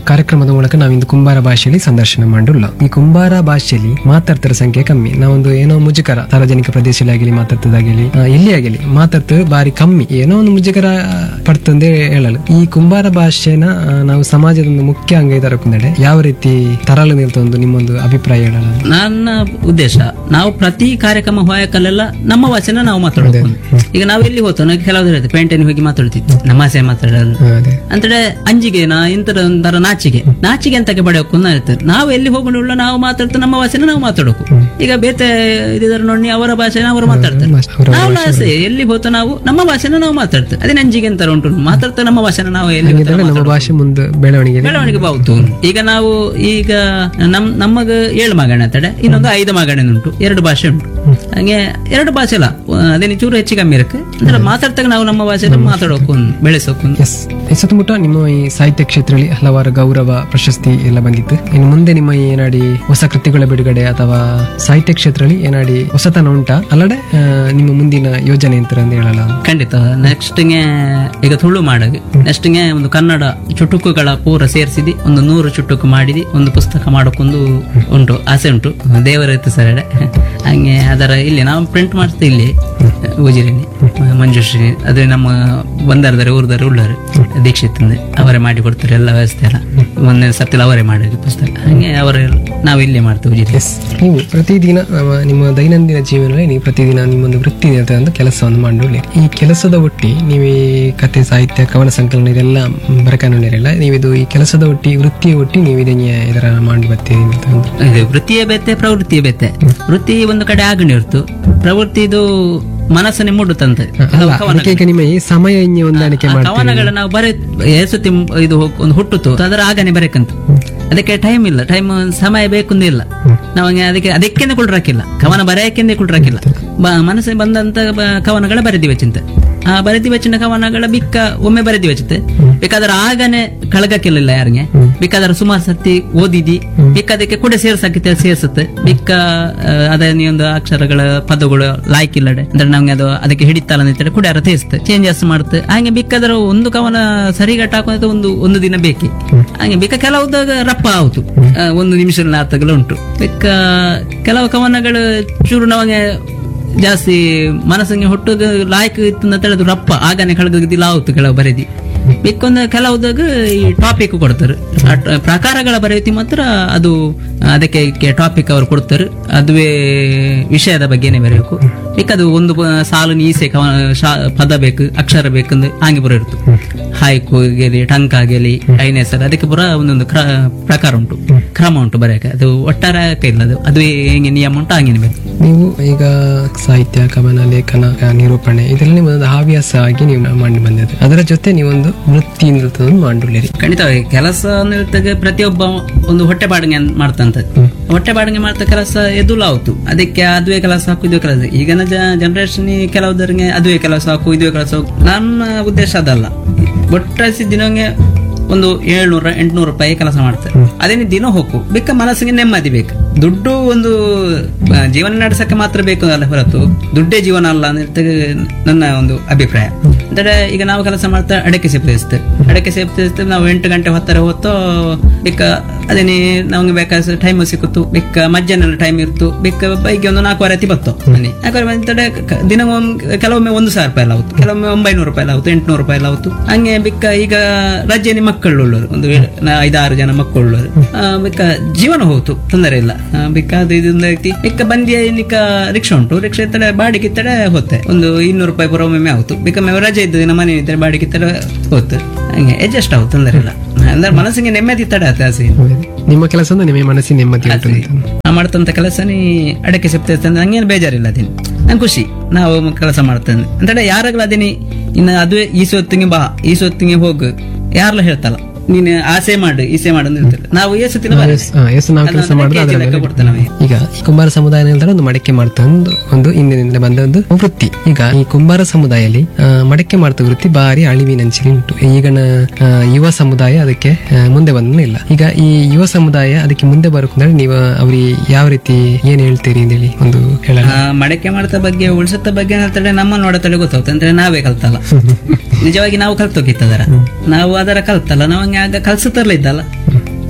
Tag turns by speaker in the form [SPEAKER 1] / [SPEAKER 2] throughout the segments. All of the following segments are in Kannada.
[SPEAKER 1] ಕಾರ್ಯಕ್ರಮದ ಮೂಲಕ ನಾವಿಂದು ಕುಂಬಾರ ಭಾಷೆಯಲ್ಲಿ ಸಂದರ್ಶನ ಮಾಡುಲ್ಲ ಈ ಕುಂಬಾರ ಭಾಷೆಯಲ್ಲಿ ಮಾತಾಡ್ತರ ಸಂಖ್ಯೆ ಕಮ್ಮಿ ನಾವೊಂದು ಏನೋ ಮುಜುಗರ ಸಾರ್ವಜನಿಕ ಪ್ರದೇಶದಲ್ಲಿ ಆಗಲಿ ಮಾತಾಡ್ತದಾಗಲಿ ಆ, ಎಲ್ಲಿ ಆಗಲಿ ಮಾತಾಡ್ತ ಬಾರಿ ಕಮ್ಮಿ ಏನೋ ಒಂದು ಮುಜುಗರ ಪಡ್ತಂದೇ ಹೇಳಲು ಈ ಕುಂಬಾರ ಭಾಷೆನ ಆ, ನಾವು ಸಮಾಜದ ಒಂದು ಮುಖ್ಯ ಅಂಗ ಇದರ ಕುಂದಡೆ ಯಾವ ರೀತಿ ತರಲು ನಿಲ್ತೊಂದು ನಿಮ್ಮೊಂದು ಅಭಿಪ್ರಾಯ ಹೇಳಲು
[SPEAKER 2] ನನ್ನ ಉದ್ದೇಶ ನಾವು ಪ್ರತಿ ಕಾರ್ಯಕ್ರಮ ಹೋಯಕಲ್ಲೆಲ್ಲ ನಮ್ಮ ಭಾಷೆನ ನಾವು ಮಾತಾಡೋದು ಈಗ ನಾವು ಎಲ್ಲಿ ಹೋಗ್ತೋ ನಾವು ಕೆಲವ್ರು ಹೇಳ್ತೀವಿ ಪೇಂಟೇನ್ ಹೋಗಿ ಮಾತಾಡ್ತಿದ್ವಿ ನಮ್ಮ ಭಾಷೆ ಮಾತಾಡೋದು
[SPEAKER 1] ಹಾ, ಅದೇ
[SPEAKER 2] ಅಂತೇಳಿ ಅಂಜಿಗೆನ ಇಂತರ ಒಂಥರ ನಾಚಿಗೆ ನಾಚಿಗೆ ಅಂತಕ್ಕೆ ಪಡೆಯೋಕು ಅಂತ ಹೇಳ್ತಾರೆ ನಾವು ಎಲ್ಲಿ ಹೋಗೋಣ ನಾವು ಮಾತಾಡ್ತಾ ನಮ್ಮ ಭಾಷೆನ ನಾವು ಮಾತಾಡೋಕು ಈಗ ಬೇತೆ ಇದ್ರ ನೋಡಿ ಅವರ ಭಾಷೆನ ಅವರು ಮಾತಾಡ್ತಾರೆ
[SPEAKER 1] ಅವರ
[SPEAKER 2] ನಾವು ಅಷ್ಟೇ ಎಲ್ಲಿ ಹೋಗ್ತಾ ನಾವು ನಮ್ಮ ಭಾಷೆನ ನಾವು ಮಾತಾಡ್ತೇವೆ ಅದೇ ನಂಜಿಗೆ ಅಂತಾರೆ ಉಂಟು ಮಾತಾಡ್ತಾ ನಮ್ಮ ಭಾಷೆನ ನಾವು ಎಲ್ಲಿ ಹೋಗ್ತಾ
[SPEAKER 1] ಹಾಗಿದ್ರೆ ನಮ್ಮ ಭಾಷೆ ಮುಂದೆ ಬೆಳವಣಿಗೆ
[SPEAKER 2] ಬೆಳವಣಿಗೆ ಬಾವುತು ಈಗ ನಾವು ಈಗ ನಮ್ ನಮಗ ಏಳು ಮಗಣ ಅಂತಡೆ ಇನ್ನೊಂದು ಐದು ಮಗಣ ಉಂಟು ಎರಡು ಭಾಷೆ ಉಂಟು ಹಂಗೆ ಎರಡು ಭಾಷೆ ಅಲ್ಲ ಅದೇನು ಚೂರು ಹೆಚ್ಚು ಕಮ್ಮಿ ಇರಕ್ಕೆ ಅಂದ್ರೆ ಮಾತಾಡ್ತಾಗ ನಾವು ನಮ್ಮ ಭಾಷೆ ಮಾತಾಡೋಕು ಬೆಳೆಸೋಕು
[SPEAKER 1] ಎಸ್ ಈ ಸುತ್ತಮುತ್ತ ನಿಮ್ಮ ಈ ಸಾಹಿತ್ಯ ಕ್ಷೇತ್ರದಲ್ಲಿ ಹಲವಾರು ಗೌರವ ಪ್ರಶಸ್ತಿ ಎಲ್ಲ ಬಂದಿತ್ತು ಇನ್ನು ಮುಂದೆ ನಿಮ್ಮ ಈ ಏನಾಡಿ ಹೊಸ ಕೃತಿಗಳ ಬಿಡುಗಡೆ ಅಥವಾ ಸಾಹಿತ್ಯ ಕ್ಷೇತ್ರದಲ್ಲಿ ಏನಾಡಿ ಹೊಸತನ ಉಂಟಾ ಅಲ್ಲದೆ ಆ, ನಿಮ್ಮ ಮುಂದಿನ ಯೋಜನೆ ಅಂತ ಅಂತ ಹೇಳಲ್ಲ
[SPEAKER 2] ಖಂಡಿತ ನೆಕ್ಸ್ಟ್ ಈಗ ತುಳು ಮಾಡಗೆ ನೆಕ್ಸ್ಟ್ ಒಂದು ಕನ್ನಡ ಚುಟುಕುಗಳ ಪೂರ ಸೇರಿಸಿದಿ ಒಂದು ನೂರು ಚುಟುಕು ಮಾಡಿದಿ ಒಂದು ಪುಸ್ತಕ ಮಾಡೋಕೊಂದು ಉಂಟು ಆಸೆ ಉಂಟು ದೇವರ ಇತ್ತು ಸರ್ ಹಂಗೆ ಅದರ ಇಲ್ಲಿ ನಾವು ಪ್ರಿಂಟ್ ಮಾಡ್ತೀವಿ ಇಲ್ಲಿ ಉಜಿರಿನಿ ಮಂಜುಶ್ರೀ ಅದೇ ನಮ್ಮ ಬಂದರದರೆ ಊರ್ದರೆ ಉಳ್ಳರು ದೀಕ್ಷಿತ್ ಅಂದ್ರೆ ಅವರೇ ಮಾಡಿ ಕೊಡ್ತಾರೆ ಎಲ್ಲ ವ್ಯವಸ್ಥೆ ಎಲ್ಲ ಮೊನ್ನೆ ಸತ್ತಿಲ್ಲ ಅವರೇ ಮಾಡಿದ್ರು ಪುಸ್ತಕ ಹಂಗೆ ಅವರೇ ನಾವು ಇಲ್ಲೇ ಮಾಡ್ತೇವೆ ಉಜಿರಿ
[SPEAKER 1] ಎಸ್ ನೀವು ಪ್ರತಿದಿನ ಆ, ನಿಮ್ಮ ದೈನಂದಿನ ಜೀವನದಲ್ಲಿ ನೀವು ಪ್ರತಿದಿನ ನಿಮ್ಮೊಂದು ವೃತ್ತಿ ಒಂದು ಕೆಲಸವನ್ನು ಮಾಡಿ ಈ ಕೆಲಸದ ಒಟ್ಟಿ ನೀವು ಈ ಕತೆ ಸಾಹಿತ್ಯ ಕವನ ಸಂಕಲನ ಇದೆಲ್ಲ ಬರಕಾನಿರಲ್ಲ ನೀವಿದು ಈ ಕೆಲಸದ ಒಟ್ಟಿ ವೃತ್ತಿಯ ಒಟ್ಟಿ ನೀವು ಇದನ್ನ ಇದರ ಮಾಡಿ ಬರ್ತೀರಿ ಅಂತ ಒಂದು
[SPEAKER 2] ಇದು ವೃತ್ತಿಯೇ ಬೇತೆ ಪ್ರವೃತ್ತಿಯೇ ಬೇತೆ ವೃತ್ತಿ ಒಂದು ಕಡೆ ಆಗಣಿ ಇರ್ತು ಪ್ರವೃತ್ತಿ ಇದು ಮನಸ್ಸನ್ನೇ ಮೂಡುತ್ತಂತೆ
[SPEAKER 1] ಅಲ್ಲ ಅದಕ್ಕೆ ಈಗ ನಿಮ್ಮ ಈ ಸಮಯ ಇನ್ನಿ ಹೊಂದಾಣಿಕೆ ಮಾಡಿ
[SPEAKER 2] ಕವನಗಳ ನಾವು ಬರೆ ಏಸುತ್ತಿ ಇದು ಒಂದು ಹುಟ್ಟುತ್ತು ಅದರ ಆಗನೆ ಬರೇಕಂತ ಅದಕ್ಕೆ ಟೈಮ್ ಇಲ್ಲ ಟೈಮ್ ಸಮಯ ಬೇಕು ಇಲ್ಲ ನಾವು ಅದಕ್ಕೆ ಅದಕ್ಕೆ ಕುಳ್ರಾಕಿಲ್ಲ ಕವನ ಬರೆಯಕ್ಕೆಂದೇ ಕುಳ್ರಾಕಿಲ್ಲ ಬ- ಮನಸ್ಸಿಗೆ ಬಂದಂತ ಬ- ಕವನಗಳ ಬರೆದಿವೆ ಚಿಂತೆ ಆ ಬರೆದಿವೆ ಚಿನ್ನ ಕವನಗಳ ಬಿಕ್ಕ ಒಮ್ಮೆ ಬರೆದಿವೆ ಚಿಂತೆ ಬೇಕಾದ್ರೆ ಆಗನೆ ಕಳಗಕ್ಕಿಲ್ಲ ಯಾರಿಗೆ ಬೇಕಾದ್ರೆ ಸುಮಾರು ಸತಿ ಓದಿದಿ ಬಿಕ್ಕ ಅದಕ್ಕೆ ಕೂಡ ಸೇರ್ಸಕ್ಕೆ ಸೇರ್ಸುತ್ತೆ ಬಿಕ್ಕ ಆ, ಅದೇ ಒಂದು ಅಕ್ಷರಗಳ ಪದಗಳು ಲಾಯ್ಕಿಲ್ಲಡೆ ಅಂದ್ರೆ ನಮ್ಗೆ ಅದು ಅದಕ್ಕೆ ಹಿಡಿತಲ್ಲ ಅಂತ ಕೂಡ ಯಾರ ತೇರಿಸುತ್ತೆ ಚೇಂಜಸ್ ಮಾಡುತ್ತೆ ಹಾಗೆ ಬಿಕ್ಕದ್ರ ಒಂದು ಕವನ ಸರಿಗಟ್ಟ ಹಾಕೋದು ಒಂದು ಒಂದು ದಿನ ಬೇಕಿ ಹಾಗೆ ಬಿಕ್ಕ ಕೆಲವುದಾಗ ರಪ್ಪ ಆಯ್ತು ಆ, ಒಂದು ನಿಮಿಷ ಅರ್ಥಗಳು ಉಂಟು ಬಿಕ್ಕ ಕೆಲವು ಕವನಗಳು ಚೂರು ನಮಗೆ ಜಾಸ್ತಿ ಮನಸ್ಸಿಗೆ ಹುಟ್ಟುಗ ಲಾಯ್ಕ್ ಇತ್ತು ಅಂತ ಹೇಳಿದ್ರು ರಪ್ಪ ಆಗನೆ ಕಳಗದಿಲ್ಲ ಆಯ್ತು ಕೆಲವು ಬರೆದಿ ಬಿಕ್ಕೊಂದು ಕೆಲವುದಾಗ ಈ ಟಾಪಿಕ್ ಕೊಡ್ತಾರೆ ಆ ಟ- ಪ್ರಕಾರಗಳ ಬರೆಯುತ್ತಿ ಮಾತ್ರ ಅದು ಅದಕ್ಕೆ ಟಾಪಿಕ್ ಅವರು ಕೊಡ್ತಾರೆ ಅದುವೇ ವಿಷಯದ ಬಗ್ಗೆನೇ ಬರೆಯಬೇಕು ಬೇಕದು ಒಂದು ಪ- ಸಾಲು ನೀಸೆ ಕವನ ಶಾ- ಪದ ಬೇಕು ಅಕ್ಷರ ಬೇಕಂದ್ರೆ ಹಾಗೆ ಬರೋ ಇರ್ತು ಹಾಯ್ಕು ಗೆಲಿ ಟಂಕ ಗೆಲಿ ಐನೇ ಸಲ ಅದಕ್ಕೆ ಪುರ ಒಂದೊಂದು ಕ್ರ- ಪ್ರಕಾರ ಉಂಟು ಕ್ರಮ ಉಂಟು ಬರೆಯಕ್ಕೆ ಅದು ಒಟ್ಟಾರೆ ಇಲ್ಲ ಅದು ಅದುವೇ ಹೆಂಗೆ ನಿಯಮ ಉಂಟು ಹಂಗೇನೆ ಬೇಕು
[SPEAKER 1] ನೀವು ಈಗ ಸಾಹಿತ್ಯ ಕವನ ಲೇಖನ ಆ, ನಿರೂಪಣೆ ಇದೆಲ್ಲ ನಿಮ್ಮೊಂದು ಹವ್ಯಾಸ ಆಗಿ ನೀವು ಮಾಡಿ ಬಂದಿದೆ ಅದರ ಜೊತೆ ನೀವೊಂದು ವೃತ್ತಿ ನಿಲ್ತದನ್ನು ಮಾಡಿರಿ
[SPEAKER 2] ಖಂಡಿತವಾಗಿ ಕೆಲಸ ಅನ್ನಿರ್ತಗೆ ಪ್ರತಿಯೊಬ್ಬ ಒಂದು ಹೊಟ್ಟೆ ಬಾಡಿಗೆ ಮಾಡ್ತಂತ ಹೊಟ್ಟೆ ಬಾಡಿಗೆ ಮಾಡ್ತಾ ಕೆಲಸ ಎದುಲ ಆಯ್ತು ಅದಕ್ಕೆ ಅದುವೇ ಕೆಲಸ ಹಾಕು ಇದುವೇ ಕೆಲಸ ಈಗಿನ ಜನರೇಷನ್ ಕೆಲವುದರಿಗೆ ಅದುವೇ ಕೆಲಸ ಹಾಕು ಇದುವೇ ಕೆಲಸ ಹಾಕು ನನ್ನ ಉದ್ದೇಶ ಅದಲ್ಲ ಒಟ್ಟಾಸಿ ದಿನಂಗೆ ಒಂದು ಏಳ್ನೂರ ಎಂಟ್ನೂರು ರೂಪಾಯಿ ಕೆಲಸ ಮಾಡ್ತಾರೆ ಅದೇನು ದಿನ ಹೋಗು ಬೇಕ ಮನಸ್ಸಿಗೆ ನೆಮ್ಮದಿ ಬೇಕು ದುಡ್ಡು ಒಂದು ಆ, ಜೀವನ ನಡೆಸಕ್ಕೆ ಮಾತ್ರ ಬೇಕು ಅಲ್ಲ ಹೊರತು ದುಡ್ಡೇ ಜೀವನ ಅಲ್ಲ ಅಂತ ನನ್ನ ಒಂದು ಅಭಿಪ್ರಾಯ ಅಂದ್ರೆ ಈಗ ನಾವು ಕೆಲಸ ಮಾಡ್ತಾ ಅಡಕೆ ಸೇಪಿಸ್ತೇವೆ ಅಡಕೆ ಸೇಪಿಸ್ತೇವೆ ನಾವು ಎಂಟು ಗಂಟೆ ಹೊತ್ತರ ಹೊತ್ತು ಬೇಕ ಅದೇನೇ ನಮ್ಗೆ ಬೇಕಾದ ಟೈಮ್ ಸಿಕ್ಕಿತ್ತು ಬೇಕ ಮಧ್ಯಾಹ್ನ ಟೈಮ್ ಇರ್ತು ಬೇಕ ಬೈಗೆ ಒಂದು ನಾಲ್ಕುವರೆ ಅತಿ ಬತ್ತು ಮನೆ ನಾಲ್ಕುವರೆ ಬಂತಡೆ ದಿನ ಒಮ್ಮೆ- ಕೆಲವೊಮ್ಮೆ ಒಂದು ಸಾವಿರ ರೂಪಾಯಿ ಎಲ್ಲ ಆಗುತ್ತೆ ಕೆಲವೊಮ್ಮೆ ಒಂಬೈನೂರು ರೂಪಾಯಿ ಎಲ್ಲ ಆಗುತ್ತೆ ಎಂಟುನೂರು ರೂಪಾಯಿ ಎಲ್ಲ ಆಗುತ್ತೆ ಹಂಗೆ ಬಿಕ್ಕ ಈಗ ರಜೆನಿ ಮಕ್ಕಳು ಉಳ್ಳವರು ಒಂದು ಏಳು- ನಾ- ಐದಾರು ಜನ ಮಕ್ಕಳು ಉಳ್ಳವರು ಆ, ಬಿಕ್ಕ ಜೀವನ ಹೋಯ್ತು ತೊಂದರೆ ಇಲ್ಲ ಆ, ಬಿಕ್ಕ ಅದು ಇದೊಂದು ಐತಿ ಬಿಕ್ಕ ಬಂದಿ ನಿಕ್ಕ ರಿಕ್ಷಾ ಉಂಟು ರಿಕ್ಷಾ ಇತ್ತಡೆ ಬಾಡಿಗೆ ಇತ್ತಡೆ ಹೋತೆ ಒಂದು ಇನ್ನೂರು ರೂಪಾಯಿ ಪುರ ಒಮ್ಮೆ ಆಯ್ತು ಬಿಕ್ಕ ಒಮ್ಮೆ ರಜೆ ಇದ್ದು ದಿನ ಮನೆ ಇದ್ದರೆ ಬಾಡಿಗೆ ಇತ್ತಡೆ ಹೋತು ಹಂಗೆ ಅಡ್ಜಸ್ಟ್ ಆಗುತ್ತೆ ತೊಂದರೆ ಇಲ್ಲ ಅಂದ್ರೆ ಮನಸ್ಸಿಗೆ ನೆಮ್ಮದಿ ತಡೆ ಆತ ಆಸೆ
[SPEAKER 1] ನಿಮ್ಮ ಕೆಲಸ ಅಂದ್ರೆ ನಿಮ್ಮ ಮನಸ್ಸಿನ ನೆಮ್ಮದಿ ಇರ್ತದೆ ಅಂತ.
[SPEAKER 2] ನಾ ಮಾಡ್ತಂತ ಕೆಲಸನೇ ಅಡಕೆ ಸಿಗ್ತೈತೆ ಅಂದ್ರೆ ನಂಗೇನು ಬೇಜಾರಿಲ್ಲ ಅದೇನು ನಂಗೆ ಖುಷಿ ನಾವು ಕೆಲಸ ಮಾಡ್ತೇನೆ ಅಂದ್ರೆ ಯಾರಾಗಲ ಅದೇನಿ ಇನ್ನು ಅದುವೇ ಈ ಸೊತ್ತಿಗೆ ಬಾ ಈ ಸೊತ್ತಿಗೆ ಹೋಗು ಯಾರಲ್ಲ ಹೇಳ್ತಲ್ಲ ನೀನು ಆಸೆ ಮಾಡು ಈಸೆ ಮಾಡು ಅಂತ ಹೇಳ್ತಾರೆ ನಾವು ಈ ಸೊತ್ತಿನ ಬಾ
[SPEAKER 1] ಎಸ್- ಹಾ, ಎಸ್ ನಾವು ಕೆಲಸ
[SPEAKER 2] ಅದನ್ನ
[SPEAKER 1] ಮಾಡಿದ್ರೆ
[SPEAKER 2] KG
[SPEAKER 1] ಅದರ
[SPEAKER 2] ಲೆಕ್ಕ
[SPEAKER 1] ಮೇಲೆ
[SPEAKER 2] ಕೊಡ್ತೇವೆ ನಾವು.
[SPEAKER 1] ಈಗ ಈ ಕುಂಬಾರ ಸಮುದಾಯ ಅಂದ್ರೆ ಒಂದು ಮಡಕೆ ಮಾಡ್ತಾ ಒಂದು ಒಂದು ಹಿಂದಿನಿಂದ ಬಂದ ಒಂದು ವೃತ್ತಿ ಈಗ ಈ ಕುಂಬಾರ ಸಮುದಾಯದಲ್ಲಿ ಆ, ಮಡಕೆ ಮಾಡ್ತಾ ವೃತ್ತಿ ಬಾರಿ ಅಳಿವಿನಂಚಿನ ಉಂಟು ಈಗಿನ ಆ, ಯುವ ಸಮುದಾಯ ಅದಕ್ಕೆ ಆ, ಮುಂದೆ ಬಂದಿಲ್ಲ ಈಗ ಈ ಯುವ ಸಮುದಾಯ ಅದಕ್ಕೆ ಮುಂದೆ ಬರಕಂದ್ರೆ ನೀವು ಅವ್ರಿಗೆ ಯಾವ ರೀತಿ ಏನ್ ಹೇಳ್ತೀರಿ ಅಂತೇಳಿ ಒಂದು ಹೇಳಲ್ಲ
[SPEAKER 2] ಆ, ಮಡಕೆ ಮಾಡ್ತಾ ಬಗ್ಗೆ ಉಳಿಸತ್ತ ಬಗ್ಗೆ ಹೇಳ್ತಾರೆ ನಮ್ಮ ನೋಡತಡೆ ಗೊತ್ತಾಗುತ್ತೆ ಅಂದ್ರೆ ನಾವೇ ಕಲ್ತಲ್ಲ ನಿಜವಾಗಿ ನಾವು ಕಲ್ತೋಗಿತ್ತದರ ನಾವು ಅದರ ಕಲ್ತಲ್ಲ ನಾವು ಹಂಗೆ ಆಗ ಕಲ್ಸುತ್ತಲ್ಲ ಇದ್ದಲ್ಲ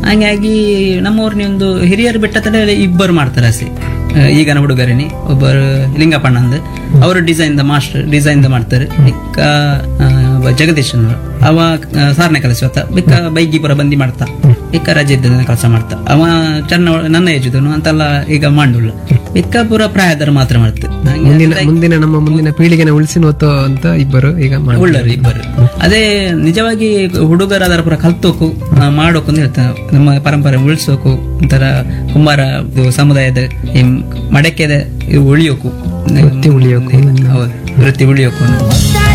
[SPEAKER 2] ಹಂಗಾಗಿ ನಮ್ಮೂರಿನ ಒಂದು ಹಿರಿಯರು ಬಿಟ್ಟ ತಡೆ ಇಬ್ಬರು ಮಾಡ್ತಾರೆ ಅಷ್ಟೇ ಆ, ಈಗಿನ ಹುಡುಗರೇನಿ ಒಬ್ಬರು ಲಿಂಗಪ್ಪಣ್ಣ ಅಂದ್ ಅವರು ಡಿಸೈನ್ ದ ಮಾಸ್ಟರ್ ಡಿಸೈನ್ ದ ಮಾಡ್ತಾರೆ ಬಿಕ್ಕ ಆ, ಒಬ್ಬ ಜಗದೀಶ್ ಅನ್ನೋರು. ಅವ ಆ, ಸಾರನೇ ಕಲಿಸಿ ಹೊತ್ತ ಬಿಕ್ಕ ಬೈಗಿ ಪುರ ಬಂದಿ ಮಾಡ್ತಾ ಬಿಕ್ಕ ರಜೆ ಇದ್ದ ಕೆಲಸ ಮಾಡ್ತಾ ಅವ ಚೆನ್ನ ನನ್ನ ಏಜಿದನು ಅಂತೆಲ್ಲ ಈಗ ಮಾಡುಲ್ಲ ಬಿಕ್ಕ ಪುರ ಪ್ರಾಯದರ ಮಾತ್ರ ಮಾಡ್ತಾರೆ ಹಂಗೆ
[SPEAKER 1] ಮುಂದಿನ ಮುಂದಿನ ನಮ್ಮ ಮುಂದಿನ ಪೀಳಿಗೆನ ಉಳಿಸಿ ನೋತೋ ಅಂತ ಇಬ್ಬರು ಈಗ ಮಾಡ್ತಾರೆ.
[SPEAKER 2] ಉಳ್ಳರು ಇಬ್ಬರು ಅದೇ ನಿಜವಾಗಿ ಹುಡುಗರ ಅದರ ಪುರ ಕಲ್ತೋಕು ಆ, ಮಾಡೋಕು ಅಂತ ಹೇಳ್ತಾರೆ ನಮ್ಮ ಪರಂಪರೆ ಉಳಿಸೋಕು ಒಂಥರ ಕುಂಬಾರ ಇದು ಸಮುದಾಯದ ಈ ಮಡಕೆದ ಇದು ಉಳಿಯೋಕು
[SPEAKER 1] ವೃತ್ತಿ ಉಳಿಯೋಕು.
[SPEAKER 2] ಹೌದು ವೃತ್ತಿ ಉಳಿಯೋಕು
[SPEAKER 3] ಮುತ್ತಾದ